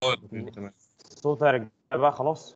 تمام صوت يا رجاله بقى خلاص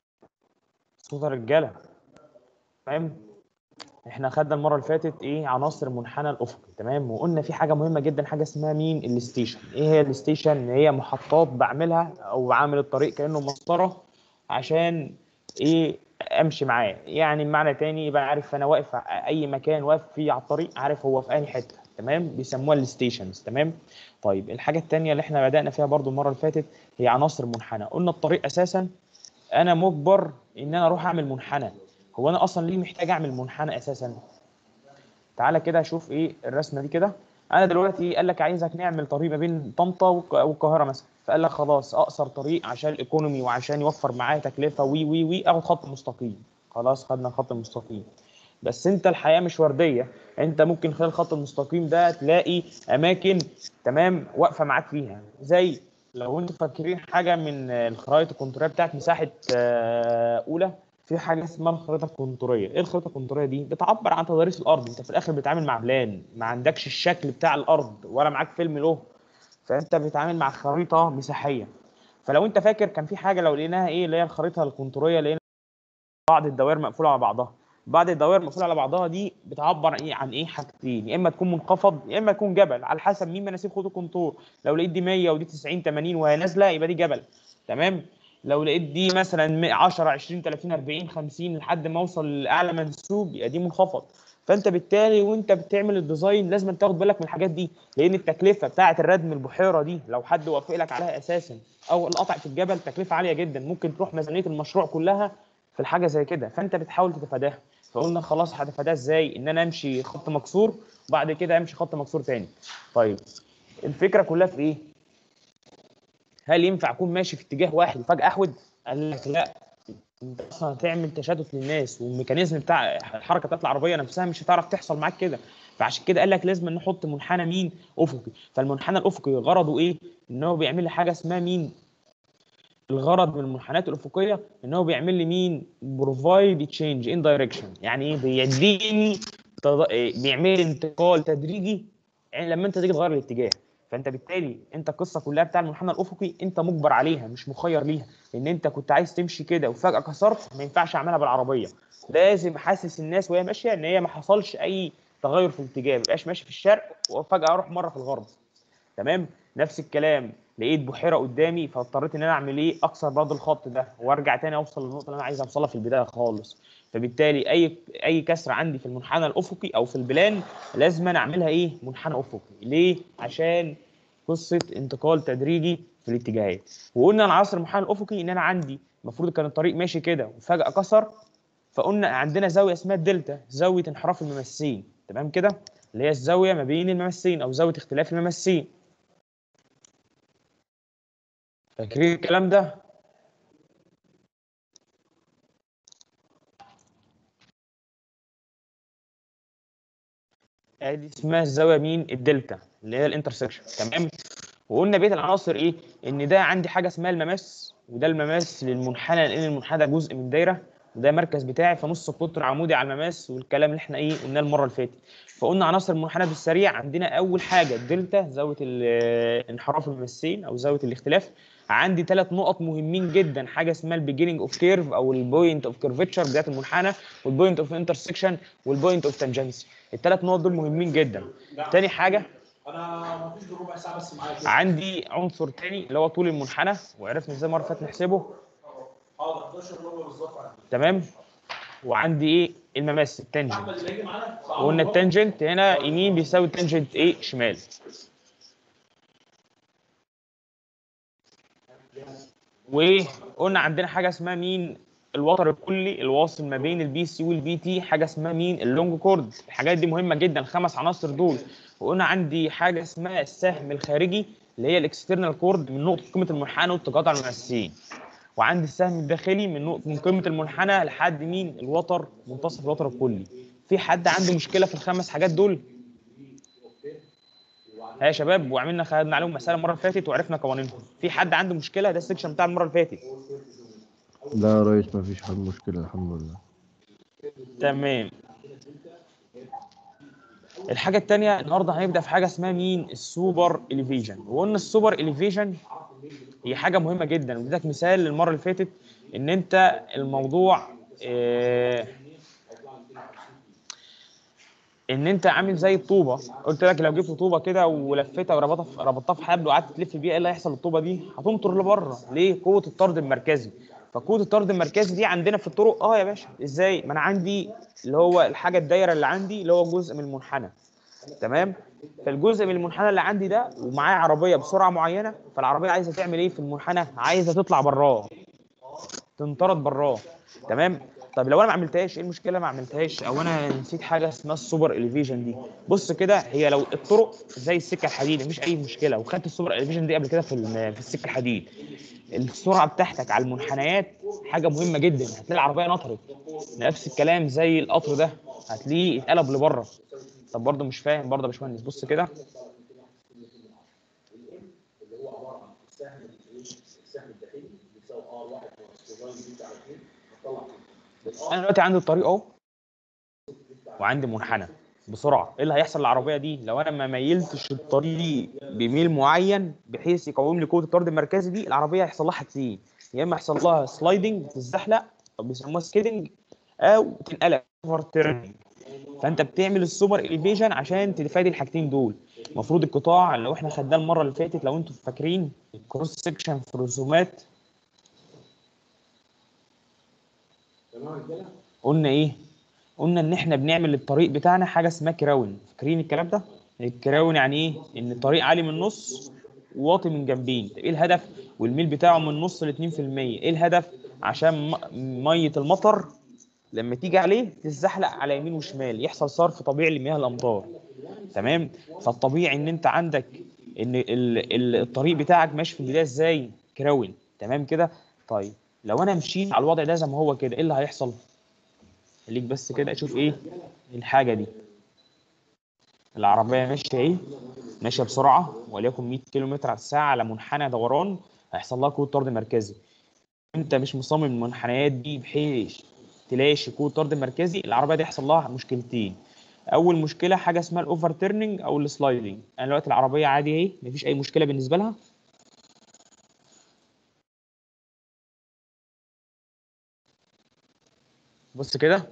صوت يا رجاله تمام احنا خدنا المره اللي فاتت ايه عناصر المنحنى الافقي تمام وقلنا في حاجه مهمه جدا حاجه اسمها مين الستيشن ايه هي الستيشن هي محطات بعملها او بعمل الطريق كانه مسطره عشان ايه امشي معاه يعني بمعنى تاني يبقى عارف انا واقف ع- اي مكان واقف فيه على الطريق عارف هو في اي حته تمام بيسموها الستيشنز تمام طيب الحاجه التانيه اللي احنا بدانا فيها برضو المره اللي فاتت هي عناصر المنحنى قلنا الطريق اساسا انا مجبر ان انا اروح اعمل منحنى هو انا اصلا ليه محتاج اعمل منحنى اساسا تعالى كده اشوف ايه الرسمه دي كده انا دلوقتي قال لك عايزك نعمل طريق ما بين طنطا والق- والقاهره مثلا فقال لك خلاص اقصر طريق عشان الايكونومي وعشان يوفر معايا تكلفه وي وي وي اخد خط مستقيم خلاص خدنا الخط المستقيم بس انت الحياه مش ورديه انت ممكن خلال الخط المستقيم ده تلاقي اماكن تمام واقفه معاك فيها زي لو انتوا فاكرين حاجه من الخرائط الكونتوريه بتاعت مساحه آه، اولى في حاجه اسمها الخريطه الكونتوريه ايه الخريطه الكونتوريه دي بتعبر عن تضاريس الارض انت في الاخر بتتعامل مع بلان ما عندكش الشكل بتاع الارض ولا معاك فيلم له فانت بتتعامل مع خريطه مساحيه فلو انت فاكر كان في حاجه لو لقيناها ايه اللي هي الخريطه الكونتوريه لقينا بعض الدوائر مقفوله على بعضها بعض الدوائر مقفوله على بعضها دي بتعبر عن ايه عن ايه حاجتين يا اما تكون منخفض يا اما تكون جبل على حسب مين مناسيب خطوط الكونتور لو لقيت دي 100 ودي 90 80 وهي نازله يبقى دي جبل تمام لو لقيت دي مثلا 10 20 30 40 50 لحد ما اوصل لاعلى منسوب يبقى دي منخفض فانت بالتالي وانت بتعمل الديزاين لازم تاخد بالك من الحاجات دي لان التكلفه بتاعه الردم البحيره دي لو حد وافق لك عليها اساسا او القطع في الجبل تكلفه عاليه جدا ممكن تروح ميزانيه المشروع كلها في الحاجه زي كده فانت بتحاول تتفاداها فقلنا خلاص هتفاداها ازاي ان انا امشي خط مكسور وبعد كده امشي خط مكسور تاني طيب الفكره كلها في ايه هل ينفع اكون ماشي في اتجاه واحد وفجاه احود قال لك لا انت اصلا هتعمل تشتت للناس والميكانيزم بتاع الحركه بتاعت العربيه نفسها مش هتعرف تحصل معاك كده فعشان كده قال لك لازم نحط منحنى مين افقي فالمنحنى الافقي غرضه ايه ان هو بيعمل لي حاجه اسمها مين الغرض من المنحنيات الافقيه ان هو بيعمل لي مين بروفايد تشينج ان دايركشن يعني ايه بيديني تض... إيه؟ بيعمل لي انتقال تدريجي يعني لما انت تيجي تغير الاتجاه فانت بالتالي انت القصه كلها بتاع المنحنى الافقي انت مجبر عليها مش مخير ليها ان انت كنت عايز تمشي كده وفجاه كسرت ما ينفعش اعملها بالعربيه لازم احسس الناس وهي ماشيه ان هي ما حصلش اي تغير في الاتجاه ما يبقاش ماشي في الشرق وفجاه اروح مره في الغرب تمام نفس الكلام لقيت بحيره قدامي فاضطريت ان انا اعمل ايه اكسر برضه الخط ده وارجع تاني اوصل للنقطه اللي انا عايز اوصلها في البدايه خالص فبالتالي اي اي كسر عندي في المنحنى الافقي او في البلان لازم أنا اعملها ايه منحنى افقي ليه عشان قصه انتقال تدريجي في الاتجاهات وقلنا العناصر المنحنى الافقي ان انا عندي المفروض كان الطريق ماشي كده وفجاه كسر فقلنا عندنا زاويه اسمها الدلتا زاويه انحراف الممسين تمام كده اللي هي الزاويه ما بين الممسين او زاويه اختلاف الممسين فاكرين الكلام ده ادي اسمها الزاويه مين الدلتا اللي هي الانترسكشن تمام وقلنا بقيه العناصر ايه ان ده عندي حاجه اسمها المماس وده المماس للمنحنى لان المنحنى ده جزء من دايره وده المركز بتاعي فنص قطر عمودي على المماس والكلام اللي احنا ايه قلناه المره اللي فاتت فقلنا عناصر المنحنى بالسريع عندنا اول حاجه الدلتا زاويه ال- انحراف الممسين او زاويه الاختلاف عندي ثلاث نقط مهمين جدا حاجه اسمها البيجيننج اوف كيرف او البوينت اوف كيرفتشر بدايه المنحنى والبوينت اوف انترسكشن والبوينت اوف تانجنسي الثلاث نقط دول مهمين جدا تاني حاجه انا ما فيش غير ربع ساعه بس معايا كده عندي عنصر تاني اللي هو طول المنحنى وعرفنا ازاي مره فاتت نحسبه حاضر 11 ربع بالظبط عندي تمام وعندي ايه المماس التانجنت احمد اللي هيجي معانا وقلنا التانجنت هنا يمين بيساوي التانجنت ايه شمال وقلنا عندنا حاجه اسمها مين الوتر الكلي الواصل ما بين البي سي والبي تي حاجه اسمها مين اللونج كورد الحاجات دي مهمه جدا الخمس عناصر دول وقلنا عندي حاجه اسمها السهم الخارجي اللي هي الاكسترنال كورد من نقطه قيمه المنحنى والتقاطع المؤسسين وعندي السهم الداخلي من نقطه من قيمه المنحنى لحد مين الوتر منتصف الوتر الكلي في حد عنده مشكله في الخمس حاجات دول ها يا شباب وعملنا خدنا عليهم مساله المره اللي فاتت وعرفنا قوانينهم في حد عنده مشكله ده السكشن بتاع المره اللي فاتت لا يا ريس ما فيش حل مشكلة الحمد لله تمام الحاجه الثانيه النهارده هنبدا في حاجه اسمها مين السوبر اليفيجن وقلنا السوبر اليفيجن هي حاجه مهمه جدا واديتك مثال المره اللي فاتت ان انت الموضوع آه، ان انت عامل زي الطوبه قلت لك لو جبت طوبه كده ولفتها وربطتها في ربطتها في حبل وقعدت تلف بيها ايه اللي هيحصل للطوبه دي هتنطر لبره ليه قوه الطرد المركزي فقوه الطرد المركزي دي عندنا في الطرق اه يا باشا ازاي ما انا عندي اللي هو الحاجه الدايره اللي عندي اللي هو جزء من المنحنى تمام فالجزء من المنحنى اللي عندي ده ومعاه عربيه بسرعه معينه فالعربيه عايزه تعمل ايه في المنحنى عايزه تطلع براه تنطرد براه تمام طب لو انا ما عملتهاش ايه المشكله ما عملتهاش او انا نسيت حاجه اسمها السوبر اليفيجن دي بص كده هي لو الطرق زي السكه الحديد مفيش اي مشكله وخدت السوبر اليفيجن دي قبل كده في الم- في السكه الحديد السرعه بتاعتك على المنحنيات حاجه مهمه جدا هتلاقي العربيه نطرت نفس الكلام زي القطر ده هتلاقيه اتقلب لبره طب برضه مش فاهم برضه يا باشمهندس بص كده انا دلوقتي عندي الطريق اهو وعندي منحنى بسرعه ايه اللي هيحصل للعربيه دي لو انا ما ميلتش الطريق بميل معين بحيث يقوم لي قوه الطرد المركزي دي العربيه هيحصل لها حاجتين يا اما يحصل لها سلايدنج تتزحلق او بيسموها سكيدنج او تنقلب اوفر تيرنينج فانت بتعمل السوبر اليفيجن عشان تفادي الحاجتين دول المفروض القطاع لو احنا خدناه المره اللي فاتت لو انتم فاكرين الكروس سكشن في الرسومات قلنا ايه قلنا ان احنا بنعمل الطريق بتاعنا حاجه اسمها كراون فاكرين الكلام ده الكراون يعني ايه ان الطريق عالي من النص وواطي من جنبين طب ايه الهدف والميل بتاعه من نص ل 2% ايه الهدف عشان م- ميه المطر لما تيجي عليه تتزحلق على يمين وشمال يحصل صرف طبيعي لمياه الامطار تمام فالطبيعي ان انت عندك ان ال- ال- الطريق بتاعك ماشي في البدايه ازاي كراون تمام كده طيب لو انا مشيت على الوضع ده زي ما هو كده ايه اللي هيحصل خليك بس كده اشوف ايه الحاجه دي العربيه ماشيه ايه ماشيه بسرعه وليكن 100 كيلو متر على الساعه على منحنى دوران هيحصل لها قوه طرد مركزي انت مش مصمم المنحنيات دي بحيث تلاشي قوه طرد مركزي العربيه دي يحصل لها مشكلتين اول مشكله حاجه اسمها الاوفر تيرنينج او السلايدنج انا دلوقتي العربيه عادي اهي مفيش اي مشكله بالنسبه لها بص كده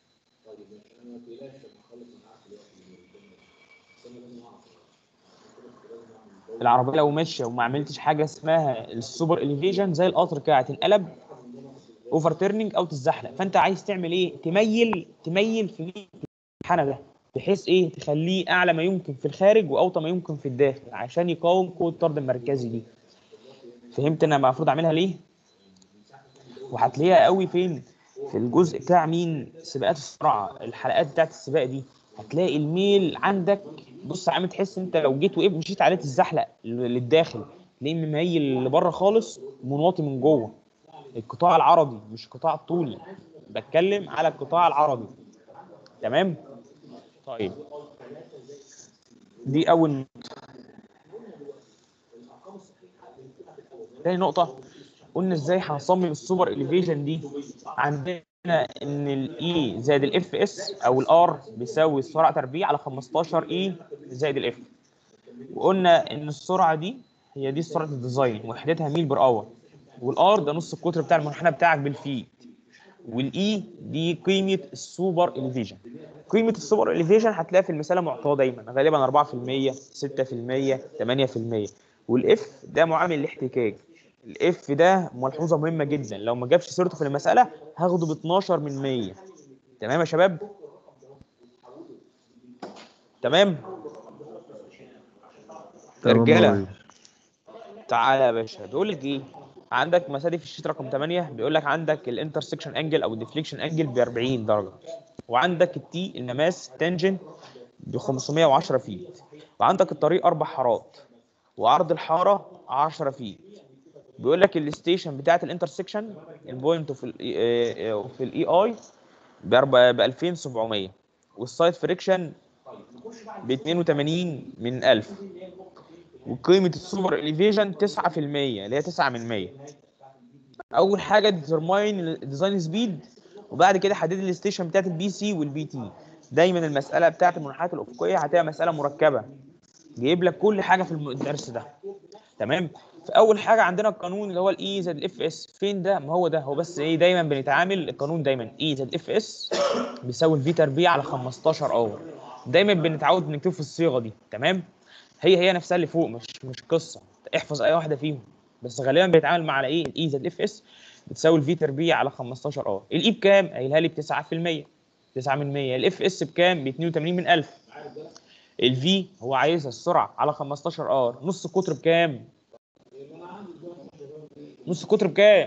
العربيه لو ماشيه وما عملتش حاجه اسمها السوبر اليفيجن زي القطر كده هتنقلب اوفر تيرنينج او تتزحلق فانت عايز تعمل ايه تميل تميل في مين؟ المنحنى ده بحيث ايه تخليه اعلى ما يمكن في الخارج واوطى ما يمكن في الداخل عشان يقاوم قوه الطرد المركزي دي فهمت انا المفروض اعملها ليه وهتلاقيها قوي فين في الجزء بتاع مين سباقات السرعه الحلقات بتاعت السباق دي هتلاقي الميل عندك بص عامل تحس انت لو جيت وقفت مشيت عليه تتزحلق للداخل تلاقيه مميل لبره خالص ومنواطي من جوه القطاع العرضي مش القطاع الطولي بتكلم على القطاع العرضي تمام طيب دي اول نقطه تاني نقطه قلنا ازاي هنصمم السوبر اليفيجن دي عندنا ان الاي زائد الاف اس او الار بيساوي السرعه تربيع على 15 اي زائد الاف وقلنا ان السرعه دي هي دي سرعه الديزاين وحدتها ميل بر اور والار ده نص القطر بتاع المنحنى بتاعك بالفيت والاي دي قيمه السوبر اليفيجن قيمه السوبر اليفيجن هتلاقيها في المساله معطاه دايما غالبا 4% 6% 8% والاف ده معامل الاحتكاك الاف ده ملحوظه مهمه جدا لو ما جابش سيرته في المساله هاخده ب 12 من 100 تمام يا شباب تمام تمام يا رجاله ريس. تعالى يا باشا بيقول لك ايه عندك مسائل في الشيت رقم 8 بيقول لك عندك الانترسكشن انجل او الديفليكشن انجل ب 40 درجه وعندك التي الماس تنجن ب 510 فيت وعندك الطريق اربع حارات وعرض الحاره 10 فيت بيقول لك الستيشن بتاعت الانترسكشن البوينت في ال في الاي اي ب 2700 والسايد فريكشن ب 82 من 1000 وقيمه السوبر اليفيجن 9% اللي هي 9 من 100 اول حاجه ديترماين الديزاين سبيد وبعد كده حدد الستيشن بتاعت البي سي والبي تي دايما المساله بتاعت المنحنيات الافقيه هتبقى مساله مركبه جايب لك كل حاجه في الم- الدرس ده تمام فاول حاجه عندنا القانون اللي هو الاي زائد الاف اس فين ده ما هو ده هو بس ايه دايما بنتعامل القانون دايما اي زائد اف اس بيساوي الفي تربيع على 15 اور دايما بنتعود نكتبه في الصيغه دي تمام هي هي نفسها اللي فوق مش مش قصه احفظ اي واحده فيهم بس غالبا بيتعامل مع ايه الاي زائد اف اس بتساوي الفي تربيع على 15 ار الاي بكام قايلها لي ب 9% 9 من 100 الاف اس بكام ب 82 من 1000 الفي هو عايزها السرعه على 15 ار نص القطر بكام نص القطر بكام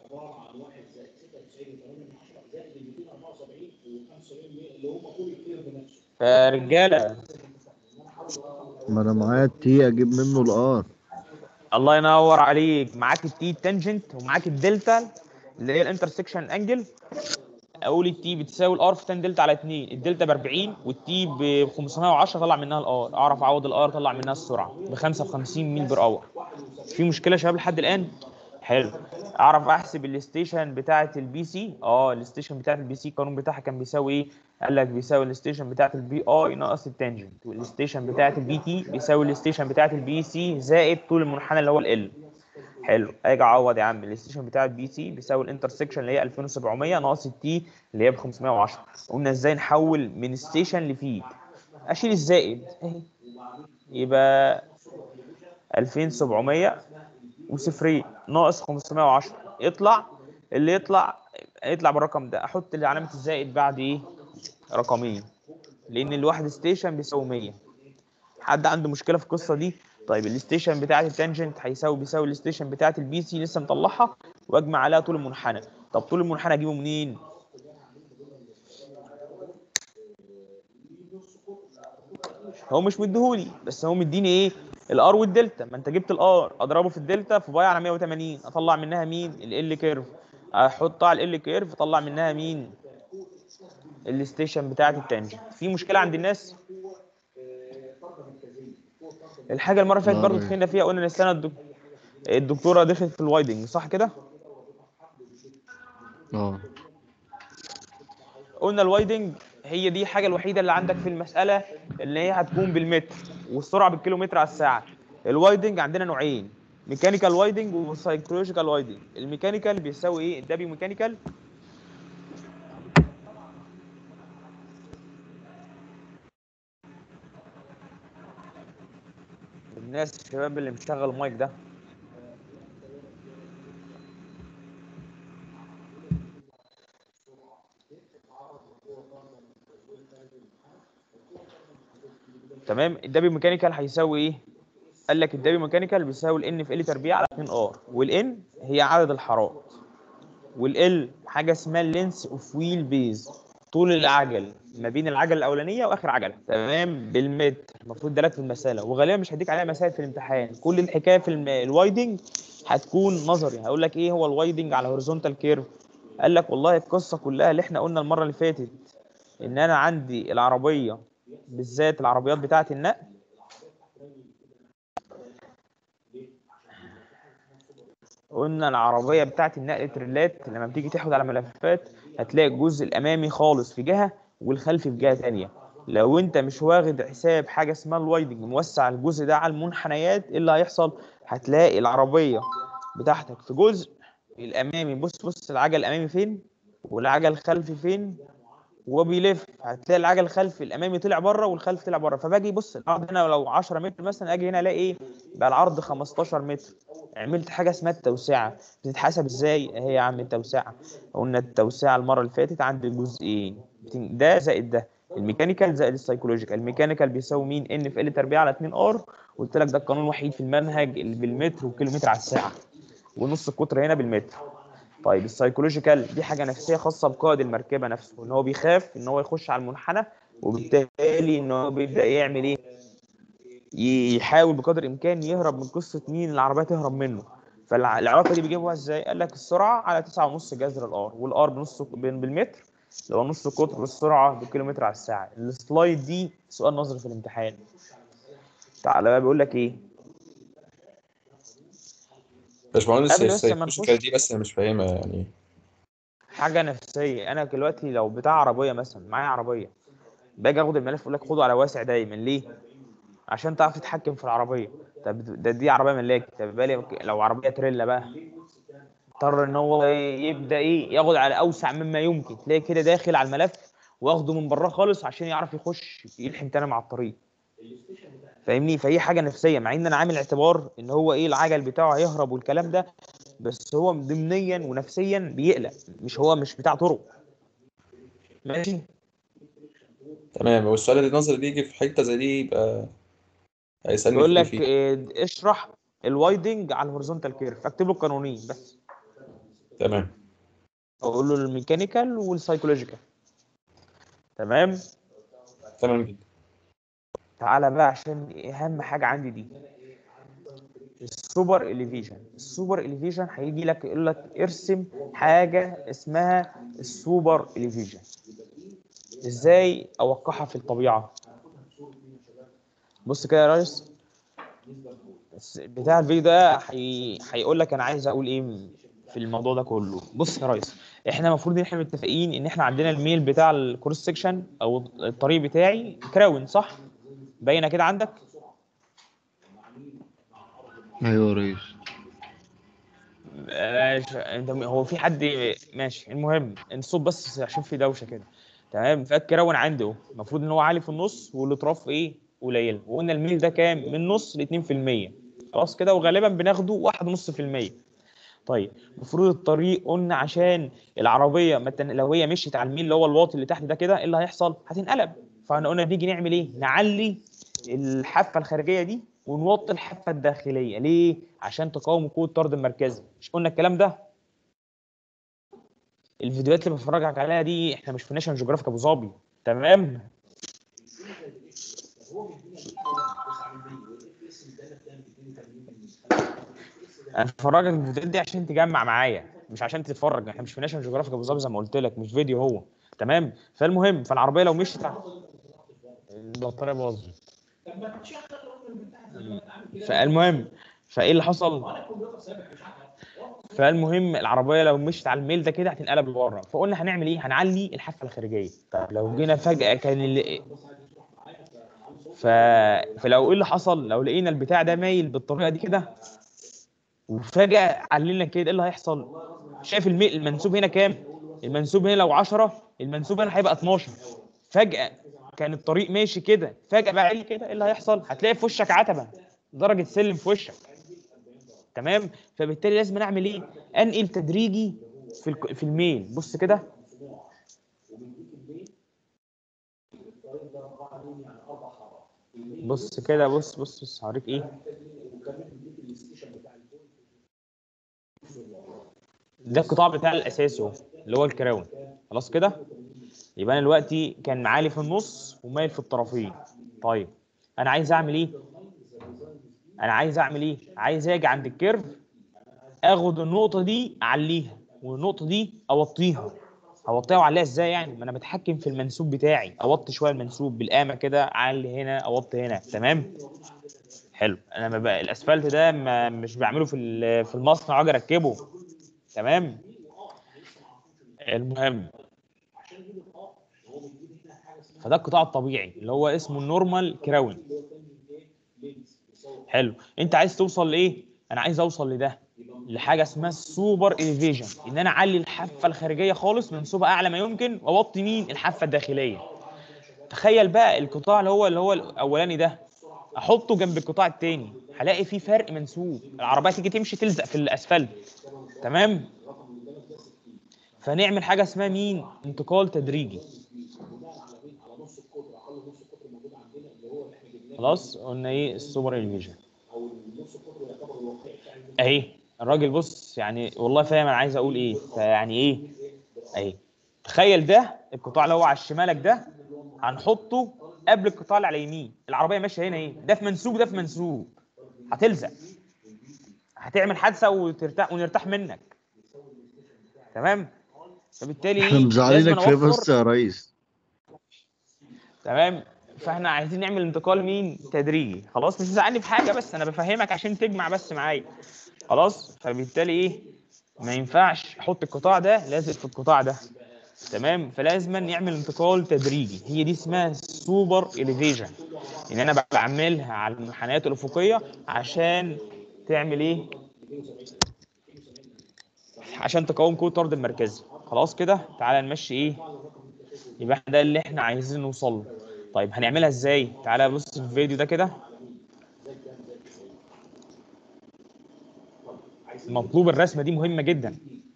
فرجاله ما انا معايا التي اجيب منه الار الله ينور عليك معاك التي تانجنت ومعاك الدلتا اللي هي الانترسكشن انجل اقول التي بتساوي الار في تان دلتا على 2 الدلتا ب 40 والتي ب 510 طلع منها الار اعرف اعوض الار طلع منها السرعه ب 55 ميل بير اور في مشكله يا شباب لحد الان حلو اعرف احسب الستيشن بتاعه البي سي اه الستيشن بتاعه البي سي القانون بتاعها كان بيساوي ايه قال لك بيساوي الستيشن بتاعه البي اي ناقص التانجنت والستيشن بتاعه البي تي بيساوي الستيشن بتاعه البي سي زائد طول المنحنى اللي هو ال حلو اجي اعوض يا عم الستيشن بتاع البي سي بيساوي الانترسكشن اللي هي 2700 ناقص التي اللي هي ب 510 قلنا ازاي نحول من ستيشن لفيد اشيل الزائد اهي يبقى 2700 وصفرين ناقص 510 يطلع اللي يطلع يطلع بالرقم ده احط اللي علامه الزائد بعد ايه رقمين لان الواحد ستيشن بيساوي 100 حد عنده مشكله في القصه دي طيب الستيشن بتاعت التانجنت هيساوي بيساوي الستيشن بتاعت البي سي لسه مطلعها واجمع عليها طول المنحنى طب طول المنحنى اجيبه منين هو مش مديهولي بس هو مديني ايه الار والدلتا ما انت جبت الار اضربه في الدلتا في باي على 180 اطلع منها مين ال كيرف احطها على ال كيرف اطلع منها مين الستيشن بتاعت التانجنت في مشكله عند الناس الحاجه المره اللي فاتت لا، برضه لا. دخلنا فيها قلنا ان السنه الدك... الدكتوره دخلت في الوايدنج صح كده اه قلنا الوايدنج هي دي الحاجه الوحيده اللي عندك في المساله اللي هي هتكون بالمتر والسرعه بالكيلومتر على الساعه الوايدنج عندنا نوعين ميكانيكال وايدنج وسايكولوجيكال وايدنج الميكانيكال بيساوي ايه الدبي ميكانيكال الناس الشباب اللي مشغل المايك ده تمام الدبي ميكانيكال هيساوي ايه قال لك الدبي ميكانيكال بيساوي الان في ال تربيع على 2 ار والان هي عدد الحارات والال حاجه اسمها اللينس اوف ويل بيز طول العجل ما بين العجله الاولانيه واخر عجله تمام بالمتر المفروض ده لك في المساله وغالبا مش هديك عليها مسائل في الامتحان كل الحكايه في الم... الوايدنج هتكون نظري هقول لك ايه هو الوايدنج على هوريزونتال كيرف قال لك والله القصه كلها اللي احنا قلنا المره اللي فاتت ان انا عندي العربيه بالذات العربيات بتاعه النقل قلنا العربيه بتاعه النقل تريلات لما بتيجي تحود على ملفات هتلاقي الجزء الامامي خالص في جهه والخلفي في جهه تانية لو انت مش واخد حساب حاجه اسمها الوايدنج موسع الجزء ده على المنحنيات ايه اللي هيحصل هتلاقي العربيه بتاعتك في جزء الامامي بص بص العجل الامامي فين والعجل الخلفي فين وهو بيلف هتلاقي العجل الخلفي الامامي طلع بره والخلفي طلع بره فباجي بص العرض هنا لو 10 متر مثلا اجي هنا الاقي ايه بقى العرض 15 متر عملت حاجه اسمها التوسعه بتتحسب ازاي اهي يا عم التوسعه قلنا التوسعه المره اللي فاتت عند جزئين بتن- ده زائد ده الميكانيكال زائد السايكولوجيكال الميكانيكال بيساوي مين ان في ال تربيع على 2 ار قلت لك ده القانون الوحيد في المنهج اللي بالمتر والكيلومتر على الساعه ونص القطر هنا بالمتر طيب السايكولوجيكال دي حاجه نفسيه خاصه بقائد المركبه نفسه ان هو بيخاف ان هو يخش على المنحنى وبالتالي ان هو بيبدا يعمل ايه يحاول بقدر الامكان يهرب من قصه مين العربيه تهرب منه فالعلاقه دي بيجيبوها ازاي قال لك السرعه على 9.5 جذر الار والار بنص بال- بالمتر اللي هو نص قطر والسرعه بالكيلومتر على الساعه السلايد دي سؤال نظري في الامتحان تعالى بقى بيقول لك ايه باشمهندس قبل هي بس ما السايكولوجيكال نخش- دي بس انا مش فاهمها يعني حاجه نفسيه انا دلوقتي لو بتاع عربيه مثلا معايا عربيه باجي اخد الملف اقول لك خده على واسع دايما ليه عشان تعرف تتحكم في العربيه طب ده دي عربيه ملاكي طب بالي لو عربيه تريلا بقى اضطر ان هو يبدا ايه ياخد على اوسع مما يمكن تلاقي كده داخل على الملف واخده من بره خالص عشان يعرف يخش يلحم تاني مع الطريق فاهمني فهي حاجه نفسيه مع ان انا عامل اعتبار ان هو ايه العجل بتاعه هيهرب والكلام ده بس هو ضمنيا ونفسيا بيقلق مش هو مش بتاع طرق ماشي تمام والسؤال النظري اللي يجي في حته زي دي يبقى هيسالني بيقول في إيه لك فيه إيه، اشرح الوايدنج على الهوريزونتال كيرف اكتب له القانونين بس تمام اقول له الميكانيكال والسايكولوجيكال تمام تمام جدا تعالى بقى عشان اهم حاجه عندي دي السوبر اليفيشن السوبر اليفيشن هيجي لك يقول لك ارسم حاجه اسمها السوبر اليفيشن ازاي اوقعها في الطبيعه بص كده يا ريس الس- بتاع الفيديو ده هي... هيقول لك انا عايز اقول ايه في الموضوع ده كله بص يا ريس احنا المفروض ان احنا متفقين ان احنا عندنا الميل بتاع الكروس سكشن او الطريق بتاعي كراون صح باينه كده عندك ايوه يا ريس ماشي انت هو في حد ماشي المهم الصوت بس عشان في دوشه كده تمام فالكراون عندي اهو المفروض ان هو عالي في النص والاطراف ايه قليله وقلنا الميل ده كام من نص ل 2% خلاص كده وغالبا بناخده 1.5% طيب المفروض الطريق قلنا عشان العربيه مثلا لو هي مشيت على الميل اللي هو الواطي اللي تحت ده كده ايه اللي هيحصل؟ هتنقلب فاحنا قلنا بنيجي نعمل ايه؟ نعلي الحافه الخارجيه دي ونوطي الحافه الداخليه ليه؟ عشان تقاوم قوه الطرد المركزي مش قلنا الكلام ده؟ الفيديوهات اللي بفرجك عليها دي احنا مش في ناشونال جيوغرافيك ابو ظبي تمام؟ انا بفرجك الفيديوهات دي عشان تجمع معايا مش عشان تتفرج احنا مش في ناشونال جيوغرافيك ابو ظبي زي ما قلت لك مش فيديو هو تمام فالمهم فالعربيه لو مشيت على- البطاريه باظت فالمهم فايه اللي حصل فالمهم العربيه لو مشيت على الميل ده كده هتنقلب لورا فقلنا هنعمل ايه هنعلي الحافه الخارجيه طب لو جينا فجاه كان اللي ف... فلو ايه اللي حصل لو لقينا البتاع ده مايل بالطريقه دي كده وفجاه علينا كده ايه اللي هيحصل شايف المي... المنسوب هنا كام المنسوب هنا لو 10 المنسوب هنا هيبقى 12 فجاه كان الطريق ماشي كده فجاه بقى عالي كده ايه اللي هيحصل هتلاقي في وشك عتبه درجه سلم في وشك تمام فبالتالي لازم نعمل ايه انقل تدريجي في الك... في الميل بص كده بص كده بص بص بص هوريك ايه ده القطاع بتاع الاساسي اهو اللي هو الكراون خلاص كده يبقى انا دلوقتي كان معالي في النص ومايل في الطرفين طيب انا عايز اعمل ايه انا عايز اعمل ايه عايز اجي عند الكيرف اخد النقطه دي اعليها والنقطه دي اوطيها اوطيها واعليها ازاي يعني ما انا بتحكم في المنسوب بتاعي اوطي شويه المنسوب بالقامه كده اعلي هنا اوطي هنا تمام حلو انا ما بقى الاسفلت ده ما مش بعمله في ال- في المصنع واجي اركبه تمام المهم فده القطاع الطبيعي اللي هو اسمه النورمال كراون حلو انت عايز توصل لايه انا عايز اوصل لده لحاجه اسمها السوبر اليفيجن ان انا اعلي الحافه الخارجيه خالص منسوبها اعلى ما يمكن واوطي مين الحافه الداخليه تخيل بقى القطاع اللي هو اللي هو الاولاني ده احطه جنب القطاع الثاني هلاقي في فرق منسوب العربيه تيجي تمشي تلزق في الاسفلت تمام فنعمل حاجه اسمها مين انتقال تدريجي خلاص قلنا ايه السوبر الفيجن اهي الراجل بص يعني والله فاهم انا عايز اقول ايه فيعني ايه اهي تخيل ده القطاع اللي هو على شمالك ده هنحطه قبل القطاع اللي على اليمين العربيه ماشيه هنا ايه ده في منسوب ده في منسوب هتلزق هتعمل حادثه وترتاح ونرتاح منك تمام فبالتالي احنا إيه؟ مزعلينك لازم في إيه أوفر- بس يا ريس تمام فاحنا عايزين نعمل انتقال مين تدريجي خلاص مش مزعلني في حاجه بس انا بفهمك عشان تجمع بس معايا خلاص فبالتالي ايه ما ينفعش احط القطاع ده لازق في القطاع ده تمام فلازم نعمل انتقال تدريجي هي دي اسمها سوبر اليفيجن ان انا بعملها على المنحنيات الافقيه عشان تعمل ايه عشان تقاوم قوه الطرد المركزي خلاص كده تعالى نمشي ايه يبقى احنا ده اللي احنا عايزين نوصل له طيب هنعملها ازاي تعالى بص في الفيديو ده كده مطلوب الرسمه دي مهمه جدا